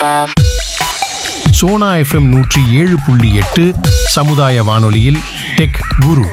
Sona FM நூற்றி ஏழு புள்ளி எட்டு சமுதாய வானொலியில் டெக் குரு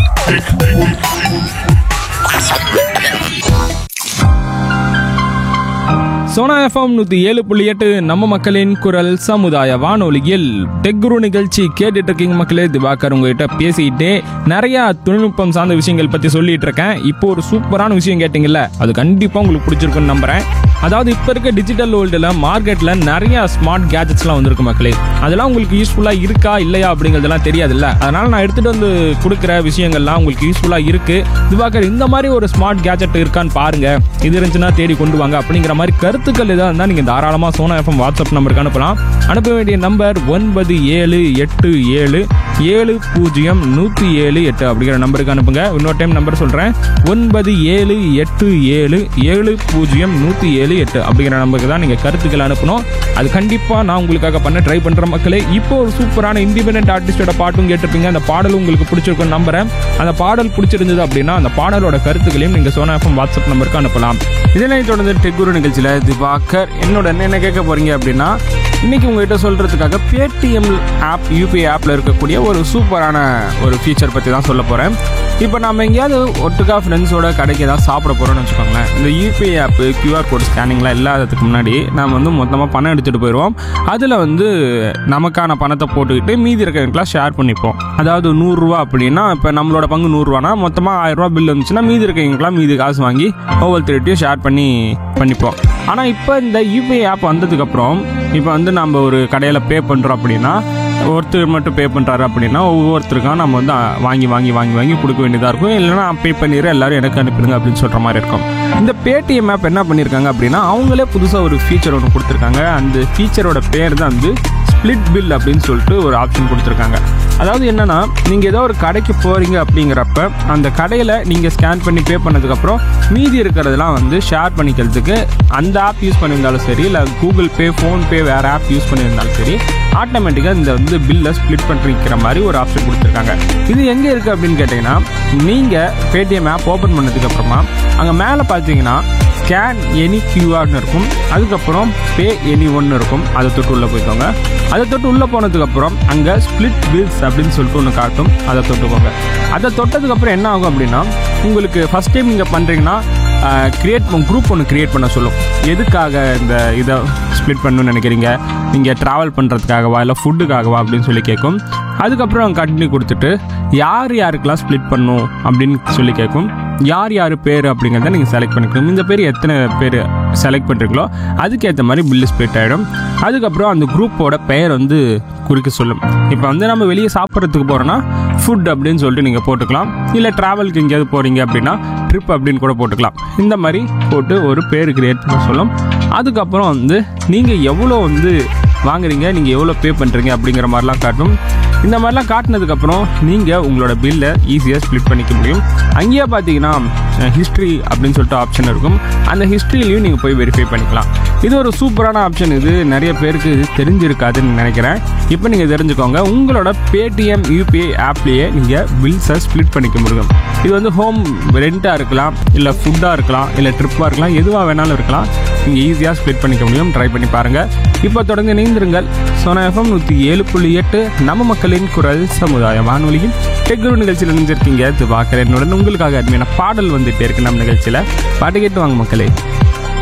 சோனா எஃப்எம் நூற்றி ஏழு புள்ளி எட்டு நம்ம மக்களின் குரல் சமுதாய வானொலியில் டெக்குரு நிகழ்ச்சி கேட்டுட்டு இருக்கீங்க மக்களே திவாகர் உங்ககிட்ட பேசிக்கிட்டே நிறைய தொழில்நுட்பம் சார்ந்த விஷயங்கள் பற்றி சொல்லிட்டு இருக்கேன் இப்போ ஒரு சூப்பரான விஷயம் கேட்டிங்கல்ல அது கண்டிப்பாக உங்களுக்கு பிடிச்சிருக்குன்னு நம்புறேன் அதாவது இப்போ இருக்க டிஜிட்டல் வேர்ல்டில் மார்க்கெட்டில் நிறைய ஸ்மார்ட் கேஜெட்ஸ்லாம் வந்திருக்கு மக்களே அதெல்லாம் உங்களுக்கு யூஸ்ஃபுல்லாக இருக்கா இல்லையா அப்படிங்கிறதெல்லாம் தெரியாதுல்ல அதனால் நான் எடுத்துகிட்டு வந்து கொடுக்குற விஷயங்கள்லாம் உங்களுக்கு யூஸ்ஃபுல்லாக இருக்குது திவாகர் இந்த மாதிரி ஒரு ஸ்மார்ட் கேஜெட் இருக்கான்னு பாருங்க இது இருந்துச்சுன்னா தேடி கொண்டு வாங்க அப்படிங்கிற மாதிரி கருத்துக்கள் எதாக இருந்தால் நீங்கள் தாராளமாக சோனா எஃப்எம் வாட்ஸ்அப் நம்பருக்கு அனுப்பலாம் அனுப்ப வேண்டிய நம்பர் ஒன்பது ஏழு எட்டு ஏழு ஏழு பூஜ்ஜியம் நூற்றி ஏழு எட்டு அப்படிங்கிற நம்பருக்கு அனுப்புங்க இன்னொரு டைம் நம்பர் சொல்கிறேன் ஒன்பது ஏழு எட்டு ஏழு ஏழு பூஜ்ஜியம் நூற்றி ஏழு எட்டு அப்படிங்கிற நம்பருக்கு தான் நீங்கள் கருத்துக்கள் அனுப்பணும் அது கண்டிப்பாக நான் உங்களுக்காக பண்ண ட்ரை பண்ணுற மக்களே இப்போ ஒரு சூப்பரான இண்டிபெண்டன்ட் ஆர்டிஸ்டோட பாட்டும் கேட்டிருப்பீங்க அந்த பாடல் உங்களுக்கு பிடிச்சிருக்குன்னு நம்புறேன் அந்த பாடல் பிடிச்சிருந்தது அப்படின்னா அந்த பாடலோட கருத்துக்களையும் நீங்கள் சோனா எஃப்எம் வாட்ஸ்அப் நம்பருக்கு அனுப்பலாம் இதனை தொடர்ந்து டெக்குரு நிகழ்ச்சியில் திவாகர் என்னோட என்ன கேட்க போறீங்க அப்படின்னா இன்னைக்கு உங்ககிட்ட சொல்றதுக்காக பேடிஎம் ஆப் யூபிஐ ஆப்ல இருக்கக்கூடிய ஒரு சூப்பரான ஒரு ஃபீச்சர் பற்றி தான் சொல்ல போறேன் இப்போ நம்ம எங்கேயாவது ஒட்டுக்கா ஃப்ரெண்ட்ஸோட கடைக்கு ஏதாவது சாப்பிட போகிறோம்னு வச்சுக்கோங்களேன் இந்த யூபிஐ ஆப்பு கியூஆர் கோட் ஸ்கேனிங்லாம் இல்லாததுக்கு முன்னாடி நம்ம வந்து மொத்தமாக பணம் எடுத்துகிட்டு போயிடுவோம் அதில் வந்து நமக்கான பணத்தை போட்டுக்கிட்டு மீதி இருக்கிறவங்களுக்குலாம் ஷேர் பண்ணிப்போம் அதாவது நூறுரூவா அப்படின்னா இப்போ நம்மளோட பங்கு நூறுரூவானா மொத்தமாக ஆயிரரூவா பில் வந்துச்சுன்னா மீதி இருக்கிறவங்களுக்குலாம் மீதி காசு வாங்கி ஒவ்வொருத்தருட்டையும் ஷேர் பண்ணி பண்ணிப்போம் ஆனால் இப்போ இந்த யூபிஐ ஆப் வந்ததுக்கப்புறம் இப்போ வந்து நம்ம ஒரு கடையில் பே பண்ணுறோம் அப்படின்னா ஒருத்தர் மட்டும் பே பண்ணுறாரு அப்படின்னா ஒவ்வொருத்தருக்கும் நம்ம வந்து அஹ், வாங்கி வாங்கி வாங்கி வாங்கி கொடுக்க வேண்டியதாக இருக்கும் இல்லைன்னா நான் பே பண்ணிடுறேன் எல்லாரும் எனக்கு அனுப்பிடுங்க அப்படின்னு சொல்கிற மாதிரி இருக்கும் இந்த பேடிஎம் ஆப் என்ன பண்ணியிருக்காங்க அப்படின்னா அவங்களே புதுசாக ஒரு ஃபீச்சர் ஒன்று கொடுத்துருக்காங்க அந்த ஃபீச்சரோட பேர் தான் வந்து ஸ்ப்ளிட் பில் அப்படின்னு சொல்லிட்டு ஒரு ஆப்ஷன் கொடுத்துருக்காங்க அதாவது என்னன்னா நீங்கள் ஏதோ ஒரு கடைக்கு போகிறீங்க அப்படிங்கிறப்ப அந்த கடையில் நீங்கள் ஸ்கேன் பண்ணி பே பண்ணதுக்கப்புறம் மீதி இருக்கிறதெல்லாம் வந்து ஷேர் பண்ணிக்கிறதுக்கு அந்த ஆப் யூஸ் பண்ணியிருந்தாலும் சரி இல்லை கூகுள் பே ஃபோன்பே வேறு ஆப் யூஸ் பண்ணியிருந்தாலும் சரி ஆட்டோமேட்டிக்காக இந்த வந்து பில்லை ஸ்ப்ளிட் பண்ணிக்கிற மாதிரி ஒரு ஆப்ஷன் கொடுத்துருக்காங்க இது எங்கே இருக்குது அப்படின்னு கேட்டிங்கன்னா நீங்கள் பேடிஎம் ஆப் ஓப்பன் பண்ணதுக்கப்புறமா அங்கே மேலே பார்த்தீங்கன்னா ஸ்கேன் எனி கியூஆர்னு இருக்கும் அதுக்கப்புறம் பே எனி ஒன்று இருக்கும் அதை தொட்டு உள்ளே போய்க்கோங்க அதை தொட்டு உள்ளே போனதுக்கப்புறம் அங்கே ஸ்ப்ளிட் பில்ஸ் அப்படின்னு சொல்லிட்டு ஒன்று காட்டும் அதை தொட்டுக்கோங்க அதை தொட்டதுக்கப்புறம் என்ன ஆகும் அப்படின்னா உங்களுக்கு ஃபஸ்ட் டைம் நீங்கள் பண்ணுறீங்கன்னா கிரியேட் குரூப் ஒன்று கிரியேட் பண்ண சொல்லும் எதுக்காக இந்த இதை ஸ்ப்ளிட் பண்ணணும்னு நினைக்கிறீங்க நீங்கள் ட்ராவல் பண்ணுறதுக்காகவா இல்லை ஃபுட்டுக்காகவா அப்படின்னு சொல்லி கேட்கும் அதுக்கப்புறம் கண்டினியூ கொடுத்துட்டு யார் யாருக்கெல்லாம் ஸ்ப்ளிட் பண்ணும் அப்படின்னு சொல்லி கேட்கும் யார் யார் பேர் அப்படிங்கிறத நீங்கள் செலக்ட் பண்ணிக்கணும் இந்த பேர் எத்தனை பேர் செலக்ட் பண்ணுறீங்களோ அதுக்கேற்ற மாதிரி பில்லு ஸ்ப்ளிட் ஆகிடும் அதுக்கப்புறம் அந்த குரூப்போட பெயர் வந்து குறிக்க சொல்லும் இப்போ வந்து நம்ம வெளியே சாப்பிட்றதுக்கு போகிறோன்னா ஃபுட் அப்படின்னு சொல்லிட்டு நீங்கள் போட்டுக்கலாம் இல்லை ட்ராவலுக்கு எங்கேயாவது போகிறீங்க அப்படின்னா ட்ரிப் அப்படின்னு கூட போட்டுக்கலாம் இந்த மாதிரி போட்டு ஒரு பேர் கிரியேட் பண்ண சொல்லும் அதுக்கப்புறம் வந்து நீங்கள் எவ்வளோ வந்து வாங்குறீங்க நீங்கள் எவ்வளோ பே பண்ணுறீங்க அப்படிங்கிற மாதிரிலாம் காட்டும் இந்த மாதிரிலாம் காட்டினதுக்கப்புறம் நீங்கள் உங்களோட பில்லை ஈஸியாக ஸ்ப்ளிட் பண்ணிக்க முடியும் அங்கேயே பார்த்தீங்கன்னா ஹிஸ்ட்ரி அப்படின்னு சொல்லிட்டு ஆப்ஷன் இருக்கும் அந்த ஹிஸ்ட்ரிலையும் நீங்கள் போய் வெரிஃபை பண்ணிக்கலாம் இது ஒரு சூப்பரான ஆப்ஷன் இது நிறைய பேருக்கு இது தெரிஞ்சிருக்காதுன்னு நினைக்கிறேன் இப்போ நீங்கள் தெரிஞ்சுக்கோங்க உங்களோட பேடிஎம் யூபிஐ ஆப்லேயே நீங்கள் பில்ஸை ஸ்ப்ளிட் பண்ணிக்க முடியும் இது வந்து ஹோம் ரெண்ட்டாக இருக்கலாம் இல்லை ஃபுட்டாக இருக்கலாம் இல்லை ட்ரிப்பாக இருக்கலாம் எதுவாக வேணாலும் இருக்கலாம் நீங்கள் ஈஸியாக ஸ்ப்ளிட் பண்ணிக்க முடியும் ட்ரை பண்ணி பாருங்கள் இப்போ தொடர்ந்து இணைந்திருங்கள் சோனா எஃப்எம் நூற்றி ஏழு புள்ளி எட்டு நம்ம மக்களின் குரல் சமுதாய வானொலியில் டெக்குரு நிகழ்ச்சியில் இணைஞ்சிருக்கீங்க இது பார்க்குறேன் என்னுடன் உங்களுக்காக அருமையான பாடல் வந்துட்டே இருக்கு நம்ம நிகழ்ச்சியில் பாட்டு கேட்டு வாங்க மக்களே